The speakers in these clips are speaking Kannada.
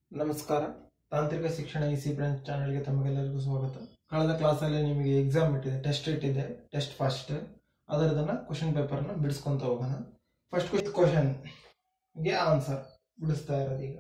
ನಮಸ್ಕಾರ ತಾಂತ್ರಿಕ ಶಿಕ್ಷಣ ಇ ಸಿ ಬ್ರಾಂಚ್ ಚಾನೆಲ್ಗೆ ತಮಗೆಲ್ಲರಿಗೂ ಸ್ವಾಗತ ಕಳೆದ ಕ್ಲಾಸಲ್ಲಿ ನಿಮಗೆ ಎಕ್ಸಾಮ್ ಇಟ್ಟಿದೆ ಟೆಸ್ಟ್ ಇಟ್ಟಿದೆ ಟೆಸ್ಟ್ ಫಸ್ಟ್ ಅದರದನ್ನ ಕ್ವಶನ್ ಪೇಪರ್ನ ಬಿಡಿಸ್ಕೊಂತ ಹೋಗೋಣ ಫಸ್ಟ್ ಕ್ವಶನ್ ಗೆ ಆನ್ಸರ್ ಬಿಡಿಸ್ತಾ ಇರೋದು ಈಗ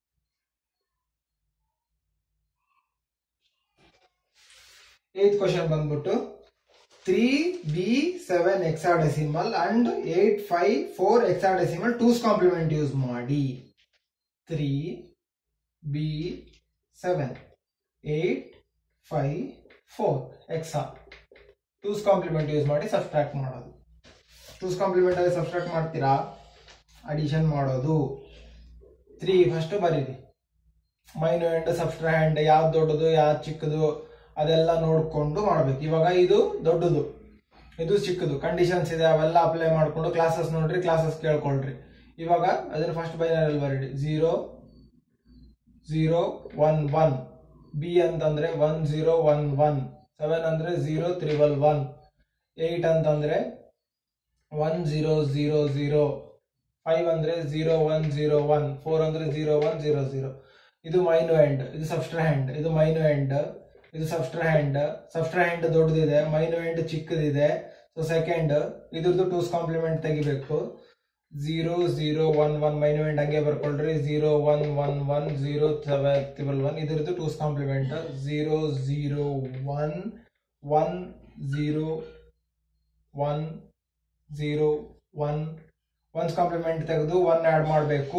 ಏತ್ ಕ್ವಶನ್ ಬಂದ್ಬಿಟ್ಟು three B seven hexadecimal and eight five four hexadecimal two's complement use ಮಾಡಿ three B seven eight five four hexa two's complement use ಮಾಡಿ ಸಬ್ಸ್ಟ್ರಾಕ್ಟ್ ಮಾಡೋದು ಟೂಸ್ ಕಾಂಪ್ಲಿಮೆಂಟ್ ಅಲ್ಲಿ ಸಬ್ಸ್ಟ್ರಾಕ್ಟ್ ಮಾಡ್ತೀರಾ ಅಡಿಷನ್ ಮಾಡೋದು ತ್ರೀ ಫಸ್ಟ್ ಬರೀರಿ ಮೈನು ಎಂಡ್ ಸಬ್ಸ್ಟ್ರಾಹ್ಯಾಂಡ್ ಯಾವ್ದು ದೊಡ್ಡದು ಯಾವ್ದು ಚಿಕ್ಕದು ಅದೆಲ್ಲ ನೋಡ್ಕೊಂಡು ಮಾಡ್ಬೇಕು ಇವಾಗ ಇದು ದೊಡ್ಡದು ಇದು ಚಿಕ್ಕದು ಕಂಡೀಷನ್ಸ್ ಇದೆ ಅವೆಲ್ಲ ಅಪ್ಲೈ ಮಾಡ್ಕೊಂಡು ಕ್ಲಾಸಸ್ ನೋಡ್ರಿ ಕ್ಲಾಸಸ್ ಕೇಳ್ಕೊಳ್ರಿ ಇವಾಗ ಅದನ್ನ ಫಸ್ಟ್ ಬೈನರಲ್ಲಿ ಬರೀರಿ zero zero one one B ಅಂತಂದ್ರೆ one zero one one seven ಅಂದ್ರೆ ಝೀರೋ ತ್ರಿಬಲ್ ಒನ್ ಏಯ್ಟ್ ಅಂತಂದ್ರೆ one zero zero zero five ಅಂದ್ರೆ zero one zero one four ಅಂದ್ರೆ ಝೀರೋ ಒನ್ ಝೀರೋ ಝೀರೋ ಇದು ಮೈನು ಎಂಡ್ ಇದು ಸಬ್ಸ್ಟ್ರಾ ಹ್ಯಾಂಡ್ ಇದು ಮೈನು ಎಂಡ್ ಇದು ಸಬ್ಸ್ಟ್ರಾ ಹ್ಯಾಂಡ್ ಸಬ್ಸ್ಟ್ರಾ ಹ್ಯಾಂಡ್ ದೊಡ್ಡದಿದೆ ಮೈನು ಎಂಡ್ ಚಿಕ್ಕದಿದೆ ಸೊ ಸೆಕೆಂಡ್ ಇದ್ರದ್ದು ಟೂಸ್ ಕಾಂಪ್ಲಿಮೆಂಟ್ ತೆಗಿಬೇಕು zero zero one one minuend ಹಂಗೆ ಬರ್ಕೊಳ್ರಿ zero one one one zero seven triple one ಇದ್ರದ್ದು two's complement zero zero one one zero one zero one once complement ತೆಗೆದು ಒನ್ ಆ್ಯಡ್ ಮಾಡಬೇಕು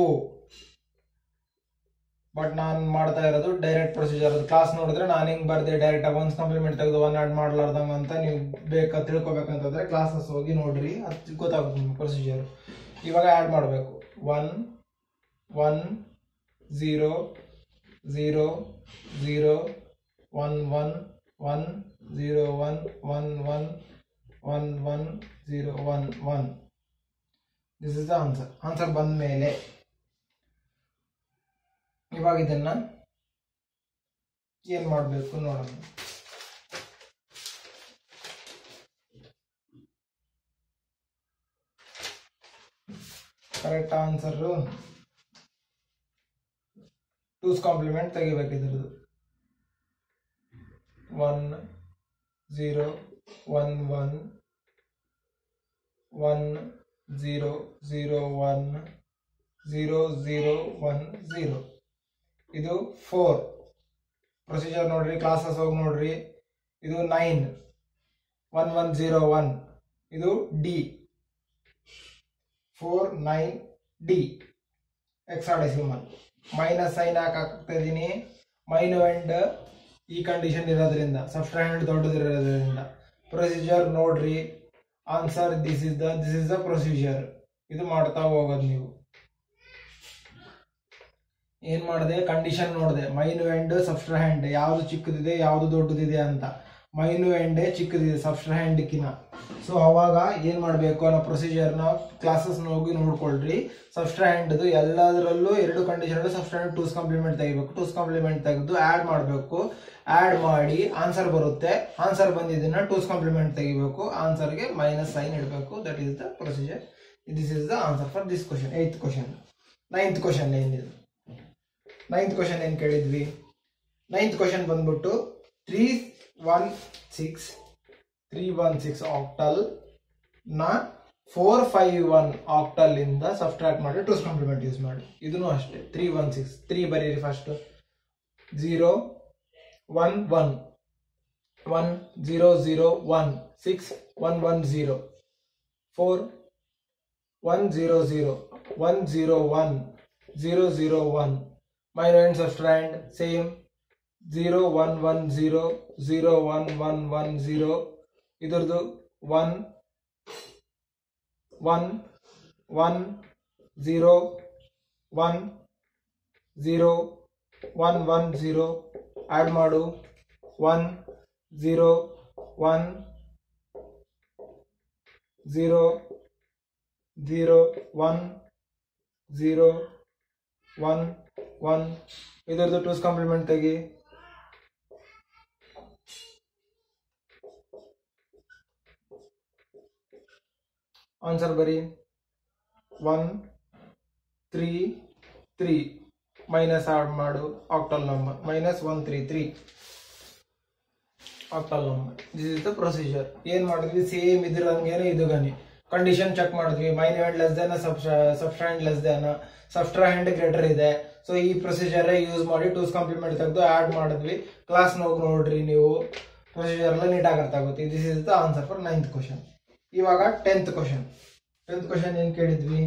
ಬಟ್ ನಾನು ಮಾಡ್ತಾ ಇರೋದು ಡೈರೆಕ್ಟ್ ಪ್ರೊಸೀಜರ್ ಅದು ಕ್ಲಾಸ್ ನೋಡಿದ್ರೆ ನಾನು ಹಿಂಗೆ ಬರ್ದೆ ಡೈರೆಕ್ಟ್ ಆಗಿ ಒನ್ಸ್ ಕಾಂಪ್ಲಿಮೆಂಟ್ ತೆಗೆದು ಒನ್ ಆ್ಯಡ್ ಮಾಡ್ಲಾರ್ದಂಗ ಅಂತ ನೀವು ಬೇಕಾ ತಿಳ್ಕೊಬೇಕಂತಂದ್ರೆ ಕ್ಲಾಸಸ್ ಹೋಗಿ ನೋಡ್ರಿ ಅದು ಗೊತ್ತಾಗುತ್ತೆ ನಿಮ್ಗೆ ಪ್ರೊಸೀಜರ್ ಇವಾಗ ಆ್ಯಡ್ ಮಾಡಬೇಕು one one zero zero zero one one one zero one one one one one zero one one this is the answer answer ಬಂದ ಮೇಲೆ ಇವಾಗ ಇದನ್ನ ಏನ್ ಮಾಡಬೇಕು ನೋಡೋಣ ಕರೆಕ್ಟ್ ಆನ್ಸರ್ ಟೂಸ್ ಕಾಂಪ್ಲಿಮೆಂಟ್ ತೆಗಿಬೇಕು ಇದ್ರದ್ದು one zero one one one zero zero one zero zero one zero ಇದು ಫೋರ್ ಪ್ರೊಸೀಜರ್ ನೋಡ್ರಿ ಕ್ಲಾಸಸ್ ಹೋಗಿ ನೋಡ್ರಿ ಇದು nine one one zero one ಇದು D four nine D hexadecimal minus sign ಹಾಕ್ತಾ ಇದ್ದೀನಿ ಮೈನು ಎಂಡ್ ಈ ಕಂಡೀಷನ್ ಇರೋದ್ರಿಂದ ಸಬ್ಸ್ಟ್ರಾಂಡ್ ದೊಡ್ಡದಿರೋದ್ರಿಂದ ಪ್ರೊಸೀಜರ್ ನೋಡ್ರಿ answer this is the this is the procedure ಇದು ಮಾಡ್ತಾ ಹೋಗೋದು ನೀವು ಏನ್ ಮಾಡಿದೆ ಕಂಡೀಷನ್ ನೋಡಿದೆ ಮೈನು ಎಂಡ್ ಸಬ್ಸ್ಟ್ರಾ ಹ್ಯಾಂಡ್ ಯಾವ್ದು ಚಿಕ್ಕದಿದೆ ಯಾವ್ದು ದೊಡ್ಡದಿದೆ ಅಂತ ಮೈನು ಎಂಡೇ ಚಿಕ್ಕದಿದೆ ಸಬ್ಸ್ಟ್ರಾ ಹ್ಯಾಂಡ್ಕಿನ ಸೊ ಅವಾಗ ಏನ್ ಮಾಡ್ಬೇಕು ಅನ್ನೋ ಪ್ರೊಸೀಜರ್ನ ಕ್ಲಾಸಸ್ ಹೋಗಿ ನೋಡ್ಕೊಳ್ರಿ ಸಬ್ಸ್ಟ್ರಾ ಹ್ಯಾಂಡ್ದು ಎಲ್ಲದರಲ್ಲೂ ಎರಡು condition subtrahend two's complement ತೆಗಿಬೇಕು ಟೂಸ್ ಕಾಂಪ್ಲಿಮೆಂಟ್ ತೆಗೆದು ಆಡ್ ಮಾಡಬೇಕು ಆಡ್ ಮಾಡಿ ಆನ್ಸರ್ ಬರುತ್ತೆ ಆನ್ಸರ್ ಬಂದಿದ್ದನ್ನ ಟೂಸ್ ಕಾಂಪ್ಲಿಮೆಂಟ್ ತೆಗಿಬೇಕು ಆನ್ಸರ್ಗೆ ಮೈನಸ್ ಸೈನ್ ಇಡಬೇಕು that is the procedure this is the answer for this question eighth question ninth question ಏನಿದೆ ನೈನ್ತ್ ಕ್ವಶನ್ ಏನ್ ಕೇಳಿದ್ವಿ ನೈನ್ತ್ ಕ್ವಶನ್ ಬಂದ್ಬಿಟ್ಟು three one six three one six octal ನ ಫೋರ್ ಫೈವ್ ಒನ್ ಆಕ್ಟಲ್ ಇಂದ ಸಬ್ಸ್ಟ್ರಾಕ್ಟ್ ಮಾಡಿ ಟೂಸ್ ಕಾಂಪ್ಲಿಮೆಂಟ್ ಯೂಸ್ ಮಾಡಿ ಇದನ್ನು ಅಷ್ಟೇ ತ್ರೀ ಒನ್ ಸಿಕ್ಸ್ ತ್ರೀ ಬರೀರಿ first zero one one one zero zero one six one one zero four one zero zero one zero one zero zero one minor and subtrahend same 0 1 1 0 0 1 1 1 0 ಇದರದು 1 1 1 0 1 0 1 1 0 ಆಡ್ ಮಾಡು 1 0 1 0 0 1 0 1 ಒನ್ ಇದರದ್ದು ಟೂಸ್ ಕಾಂಪ್ಲಿಮೆಂಟ್ ತೆಗಿ ಆನ್ಸರ್ ಬರಿ one three three minus add ಮಾಡು octal number minus one three three octal number this is the procedure ಏನ್ ಮಾಡಿದ್ವಿ ಸೇಮ್ ಇದ್ರಂಗೇನೆ ಇದು ಗನಿ ಕಂಡೀಷನ್ ಚೆಕ್ ಮಾಡಿದ್ವಿ ಮೈನ್ less than subtrahend less than subtrahend greater ಇದೆ ಸೊ ಈ ಪ್ರೊಸೀಜರ್ ಯೂಸ್ ಮಾಡಿ ಟೂಸ್ ಕಾಂಪ್ಲಿಮೆಂಟ್ ತೆಗೆದು ಆಡ್ ಮಾಡಿದ್ವಿ ಕ್ಲಾಸ್ ಹೋಗಿ ನೋಡ್ರಿ ನೀವು ಪ್ರೊಸೀಜರ್ ಎಲ್ಲ ನೀಟಾಗಿ ಅರ್ಥ ಆಗುತ್ತೆ this is the answer for ninth question ಇವಾಗ ಟೆಂತ್ ಕ್ವಶನ್ ಟೆಂತ್ ಕ್ವಶನ್ ಏನ್ ಕೇಳಿದ್ವಿ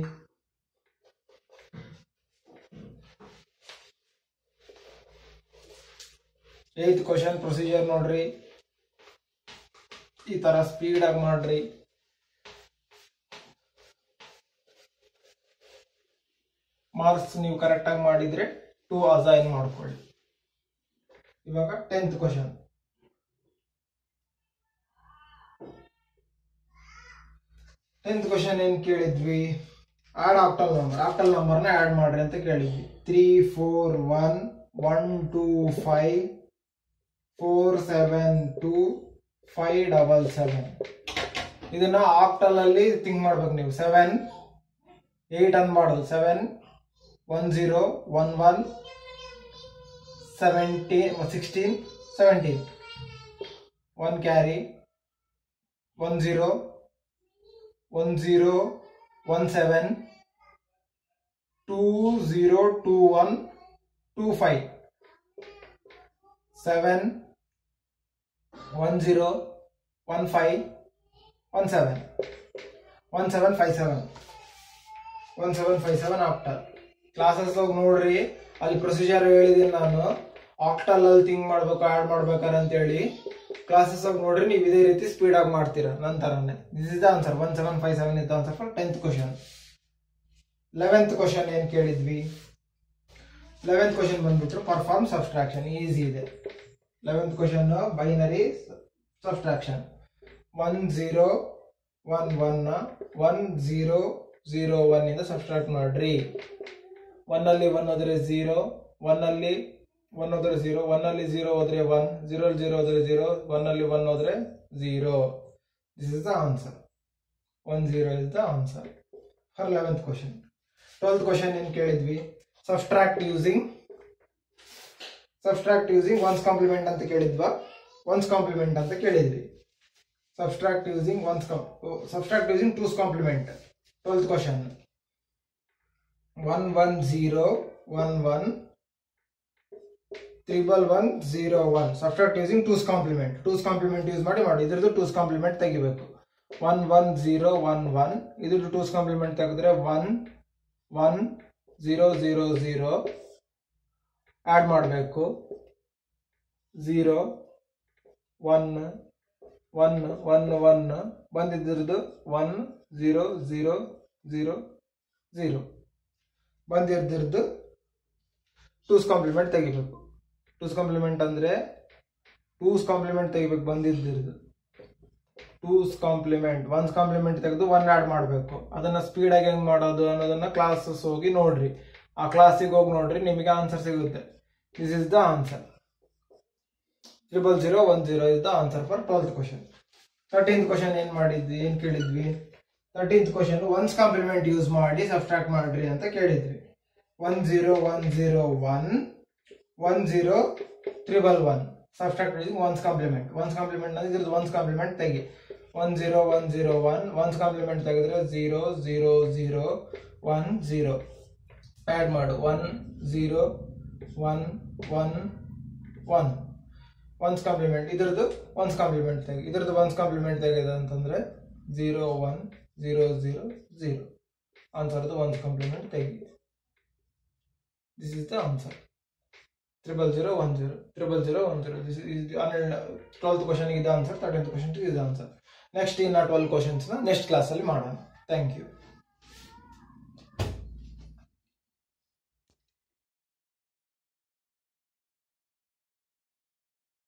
ಏತ್ ಕ್ವಶನ್ ಪ್ರೊಸೀಜರ್ ನೋಡ್ರಿ ಈ ತರ ಸ್ಪೀಡ್ ಆಗಿ ಮಾಡ್ರಿ ಮಾರ್ಕ್ಸ್ ನೀವು ಕರೆಕ್ಟ್ ಆಗಿ ಮಾಡಿದ್ರೆ ಟೂ ಅಸೈನ್ ಮಾಡ್ಕೊಳ್ಳಿ ಇವಾಗ ಟೆಂತ್ ಕ್ವಶನ್ ಟೆಂತ್ ಕ್ವಶನ್ ಏನ್ ಕೇಳಿದ್ವಿ ಆಡ್ ಆಕ್ಟಲ್ ನಂಬರ್ ಆಕ್ಟಲ್ ನಂಬರ್ನ ಆಡ್ ಮಾಡ್ರಿ ಅಂತ ಕೇಳಿದ್ವಿ three four one one two five four seven two five double seven ಇದನ್ನ ಆಕ್ಟಲ್ ಅಲ್ಲಿ ಥಿಂಕ್ ಮಾಡ್ಬೇಕು ನೀವು ಸೆವೆನ್ ಏಟ್ ಅನ್ ಮಾಡೋದು seven one zero one one seventeen sixteen seventeen one carry one zero one zero one seven two zero two one two five seven one zero one five one seven one seven five seven one seven five seven octal classes ಹೋಗಿ ನೋಡ್ರಿ ಅಲ್ಲಿ ಪ್ರೊಸೀಜರ್ ಹೇಳಿದೀನಿ ನಾನು ಆಕ್ಟಲ್ ಅಲ್ಲಿ ಥಿಂಕ್ ಮಾಡ್ಬೇಕು ಆಡ್ ಮಾಡ್ಬೇಕಾರೆ ಅಂತ ಹೇಳಿ ಕ್ಲಾಸಸ್ ಹೋಗಿ ನೋಡ್ರಿ ನೀವು ಇದೇ ರೀತಿ ಸ್ಪೀಡ್ ಆಗಿ ಮಾಡ್ತೀರಾ ನಂತರನೇ this is the answer one seven five seven ಇದ್ದ answer for tenth question eleventh question ಏನ್ ಕೇಳಿದ್ವಿ ಲೆವೆಂತ್ ಕ್ವಶನ್ ಬಂದ್ಬಿಟ್ರು ಪರ್ಫಾರ್ಮ್ ಸಬ್ಸ್ಟ್ರಾಕ್ಷನ್ ಈಸಿ ಇದೆ eleventh question binary subtraction one zero one one one zero zero one ಇಂದ ಸಬ್ಸ್ಟ್ರಾಕ್ಟ್ ಮಾಡ್ರಿ ಒನ್ ಅಲ್ಲಿ ಒನ್ ಹೋದ್ರೆ ಜೀರೋ ಒನ್ ಅಲ್ಲಿ ಒನ್ ಹೋದ್ರೆ ಜೀರೋ ಒನ್ ಅಲ್ಲಿ ಜೀರೋ ಹೋದ್ರೆ ಒನ್ ಜೀರೋ ಜೀರೋ ಹೋದ್ರೆ ಜೀರೋ ಒನ್ ಅಲ್ಲಿ ಒನ್ ಹೋದ್ರೆ zero this is the answer one zero is the answer for eleventh question twelfth question ಏನ್ ಕೇಳಿದ್ವಿ subtract using subtract using one's complement ಅಂತ ಕೇಳಿದ್ವಾ ಒನ್ಸ್ ಕಾಂಪ್ಲಿಮೆಂಟ್ ಅಂತ ಕೇಳಿದ್ವಿ subtract using one's subtract using two's complement twelfth question one one zero one one triple one zero one subtract using two's complement two's complement use ಮಾಡಿ ಮಾಡಿ ಇದ್ರದ್ದು ಟೂಸ್ ಕಾಂಪ್ಲಿಮೆಂಟ್ ತೆಗಿಬೇಕು one one zero one one ಇದ್ರದ್ದು ಟೂಸ್ ಕಾಂಪ್ಲಿಮೆಂಟ್ ತೆಗೆದ್ರೆ one one zero zero zero add ಮಾಡಬೇಕು zero one one one one ಬಂದಿದ್ರದ್ದು one zero zero zero zero ಬಂದಿರ್ದಿರ್ದು ಟೂಸ್ ಕಾಂಪ್ಲಿಮೆಂಟ್ ತೆಗಿಬೇಕು ಟೂಸ್ ಕಾಂಪ್ಲಿಮೆಂಟ್ ಅಂದರೆ ಟೂಸ್ ಕಾಂಪ್ಲಿಮೆಂಟ್ ತೆಗಿಬೇಕು ಬಂದಿದ್ದಿರ್ದು ಟೂಸ್ ಕಾಂಪ್ಲಿಮೆಂಟ್ ಒನ್ಸ್ ಕಾಂಪ್ಲಿಮೆಂಟ್ ತೆಗೆದು ಒನ್ ಆ್ಯಡ್ ಮಾಡಬೇಕು ಅದನ್ನ ಸ್ಪೀಡಾಗಿ ಹೆಂಗ್ ಮಾಡೋದು ಅನ್ನೋದನ್ನ ಕ್ಲಾಸಸ್ ಹೋಗಿ ನೋಡ್ರಿ ಆ ಕ್ಲಾಸಿಗೆ ಹೋಗಿ ನೋಡ್ರಿ ನಿಮಗೆ ಆನ್ಸರ್ ಸಿಗುತ್ತೆ this is the answer triple zero one zero is the answer for twelfth question thirteenth question ಏನ್ ಮಾಡಿದ್ವಿ ಏನ್ ಕೇಳಿದ್ವಿ thirteenth question one's complement use ಮಾಡಿ ಸಬ್ಸ್ಟ್ರಾಕ್ಟ್ ಮಾಡ್ರಿ ಅಂತ ಕೇಳಿದ್ವಿ one zero one zero one one zero triple one subtract using one's complement one's complement ಅಂದ್ರೆ ಇದ್ರದ್ದು ಒನ್ಸ್ ಕಾಂಪ್ಲಿಮೆಂಟ್ ತೆಗಿ one zero one zero one once complement ತೆಗೆದ್ರೆ zero zero zero one zero add ಮಾಡು one zero one one one once complement ಇದ್ರದ್ದು ಒನ್ಸ್ ಕಾಂಪ್ಲಿಮೆಂಟ್ ತೆಗಿ ಇದ್ರದ್ದು ಒನ್ಸ್ ಕಾಂಪ್ಲಿಮೆಂಟ್ ತೆಗೆದ ಅಂತಂದ್ರೆ zero one zero zero zero ಆನ್ಸರ್ದು ಒನ್ಸ್ ಕಾಂಪ್ಲಿಮೆಂಟ್ ತೆಗಿ this is the answer triple zero one zero triple zero one zero this is twelfth question ಇದು ಆನ್ಸರ್ ತರ್ಟೀನ್ತ್ ಕ್ವಶನ್ ಇದು ಆನ್ಸರ್ ನೆಕ್ಸ್ಟ್ ಇನ್ನ ಟ್ವೆಲ್ ಕ್ವಶನ್ಸ್ನ ನೆಕ್ಸ್ಟ್ ಕ್ಲಾಸಲ್ಲಿ ಮಾಡೋಣ ಥ್ಯಾಂಕ್ ಯು